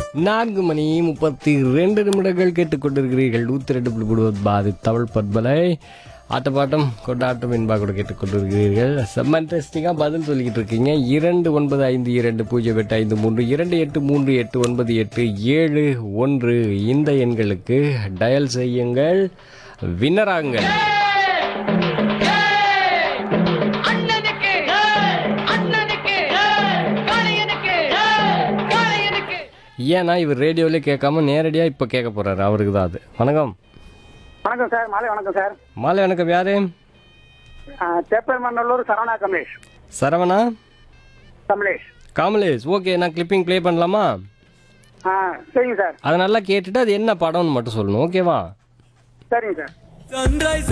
நான்கு மணி முப்பத்தி ரெண்டு நிமிடங்கள் கேட்டுக்கொண்டிருக்கிறீர்கள் நூற்றி ரெண்டு புள்ளி முழுவது பாதி தமிழ் பண்பலை ஆட்டப்பாட்டம் கொண்டாட்டம் என்பா கூட கேட்டுக்கொண்டிருக்கிறீர்கள் செம்ம இன்ட்ரெஸ்டிங்காக பதில் சொல்லிக்கிட்டு இருக்கீங்க இரண்டு ஒன்பது ஐந்து இரண்டு பூஜ்ஜியம் எட்டு ஐந்து மூன்று இரண்டு எட்டு மூன்று எட்டு ஒன்பது எட்டு ஏழு ஒன்று இந்த எண்களுக்கு டயல் செய்யுங்கள் வின்னராகுங்கள் அண்ணனுக்கு அண்ணனுக்கு காளையனுக்கு காளையனுக்கு ஏன்னா இவர் ரேடியோவிலே கேட்காம நேரடியாக இப்போ கேட்க போறாரு அவருக்கு தான் அது வணக்கம் வணக்கம் சார் மாலை வணக்கம் சார் மாலை வணக்கம் யாரு தெப்பமன்னூர் சரவணா கமலேஷ் சரவணா கமலேஷ் காமலேஷ் ஓகே நான் கிளிப்பிங் ப்ளே பண்ணலாமா ஆ சரிங்க சார் அதை நல்லா கேட்டுட்டு அது என்ன படம்னு மட்டும் சொல்லணும் ஓகேவா சரிங்க சார் Sunrise